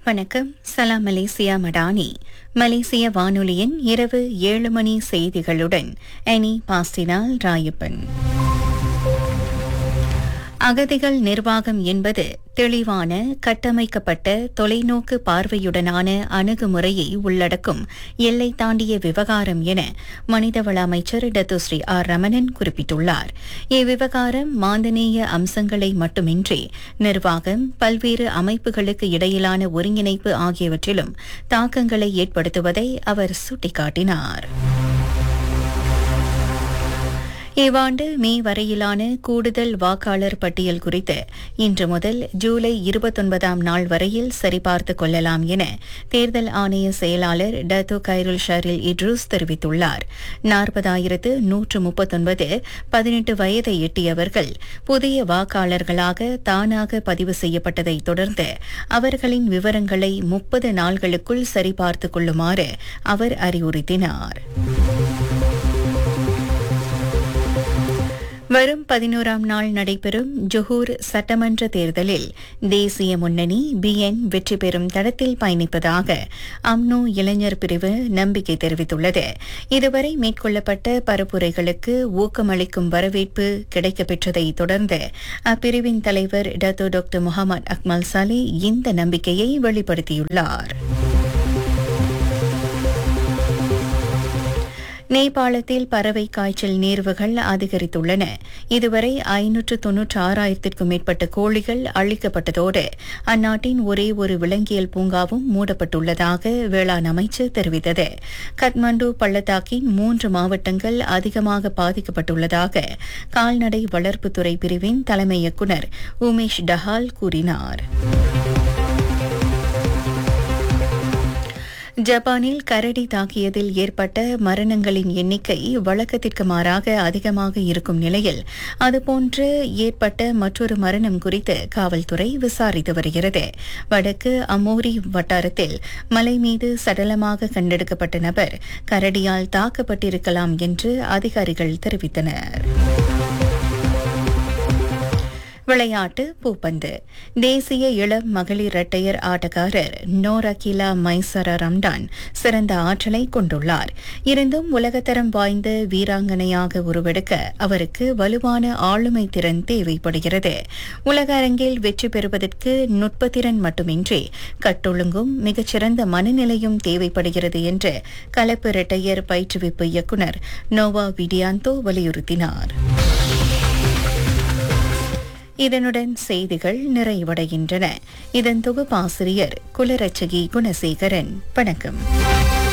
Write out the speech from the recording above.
வணக்கம் சலாம் மலேசியா மடானி மலேசிய வானொலியின் இரவு ஏழு மணி செய்திகளுடன் எனி பாஸ்டினால் ராயப்பன் அகதிகள் நிர்வாகம் என்பது தெளிவான கட்டமைக்கப்பட்ட தொலைநோக்கு பார்வையுடனான அணுகுமுறையை உள்ளடக்கும் எல்லை தாண்டிய விவகாரம் என மனிதவள அமைச்சர் டத்துஸ்ரீ ஆர் ரமணன் குறிப்பிட்டுள்ளார் இவ்விவகாரம் மாந்தநேய அம்சங்களை மட்டுமின்றி நிர்வாகம் பல்வேறு அமைப்புகளுக்கு இடையிலான ஒருங்கிணைப்பு ஆகியவற்றிலும் தாக்கங்களை ஏற்படுத்துவதை அவர் சுட்டிக்காட்டினார் இவ்வாண்டு மே வரையிலான கூடுதல் வாக்காளர் பட்டியல் குறித்து இன்று முதல் ஜூலை இருபத்தொன்பதாம் நாள் வரையில் சரிபார்த்துக் கொள்ளலாம் என தேர்தல் ஆணைய செயலாளர் டத்து கைருல் ஷரில் இட்ரூஸ் தெரிவித்துள்ளார் நாற்பதாயிரத்து நூற்று முப்பத்தொன்பது பதினெட்டு வயதை எட்டியவர்கள் புதிய வாக்காளர்களாக தானாக பதிவு செய்யப்பட்டதை தொடர்ந்து அவர்களின் விவரங்களை முப்பது நாள்களுக்குள் சரிபார்த்துக் கொள்ளுமாறு அவர் அறிவுறுத்தினார் வரும் பதினோராம் நாள் நடைபெறும் ஜொஹூர் சட்டமன்ற தேர்தலில் தேசிய முன்னணி பிஎன் வெற்றி பெறும் தடத்தில் பயணிப்பதாக அம்னோ இளைஞர் பிரிவு நம்பிக்கை தெரிவித்துள்ளது இதுவரை மேற்கொள்ளப்பட்ட பரப்புரைகளுக்கு ஊக்கமளிக்கும் வரவேற்பு கிடைக்கப்பெற்றதை தொடர்ந்து அப்பிரிவின் தலைவர் Dato doctor Mohamed Akmal Saleh இந்த நம்பிக்கையை வெளிப்படுத்தியுள்ளார் நேபாளத்தில் பறவை காய்ச்சல் நேர்வுகள் அதிகரித்துள்ளன இதுவரை ஐநூற்று தொன்னூற்று ஆறாயிரத்திற்கும் மேற்பட்ட கோழிகள் அழிக்கப்பட்டதோடு அந்நாட்டின் ஒரே ஒரு விலங்கியல் பூங்காவும் மூடப்பட்டுள்ளதாக வேளாண் அமைச்சு தெரிவித்தது கத்மண்டு பள்ளத்தாக்கின் மூன்று மாவட்டங்கள் அதிகமாக பாதிக்கப்பட்டுள்ளதாக கால்நடை வளர்ப்புத்துறை பிரிவின் தலைமை இயக்குநர் உமேஷ் டஹால் கூறினார் ஜப்பானில் கரடி தாக்கியதில் ஏற்பட்ட மரணங்களின் எண்ணிக்கை வழக்கத்திற்கு மாறாக அதிகமாக இருக்கும் நிலையில் அதுபோன்று ஏற்பட்ட மற்றொரு மரணம் குறித்து காவல்துறை விசாரித்து வருகிறது வடக்கு அமோரி வட்டாரத்தில் மலை மீது சடலமாக கண்டெடுக்கப்பட்ட நபர் கரடியால் தாக்கப்பட்டிருக்கலாம் என்று அதிகாரிகள் தெரிவித்தனர் விளையாட்டு பூப்பந்து தேசிய இளம் மகளிர் இரட்டையர் ஆட்டக்காரர் நோரகிலா மைசரா ரம்டான் சிறந்த ஆற்றலை கொண்டுள்ளார் இருந்தும் உலகத்தரம் வாய்ந்த வீராங்கனையாக உருவெடுக்க அவருக்கு வலுவான ஆளுமை திறன் தேவைப்படுகிறது உலக அரங்கில் வெற்றி பெறுவதற்கு நுட்பத்திறன் மட்டுமின்றி கட்டொழுங்கும் மிகச்சிறந்த மனநிலையும் தேவைப்படுகிறது என்று கலப்பு இரட்டையர் பயிற்றுவிப்பு இயக்குநர் நோவா விடியாந்தோ வலியுறுத்தினார் இதனுடன் செய்திகள் நிறைவடைகின்றன இதன் தொகுப்பாசிரியர் குலரட்சகி குணசேகரன் வணக்கம்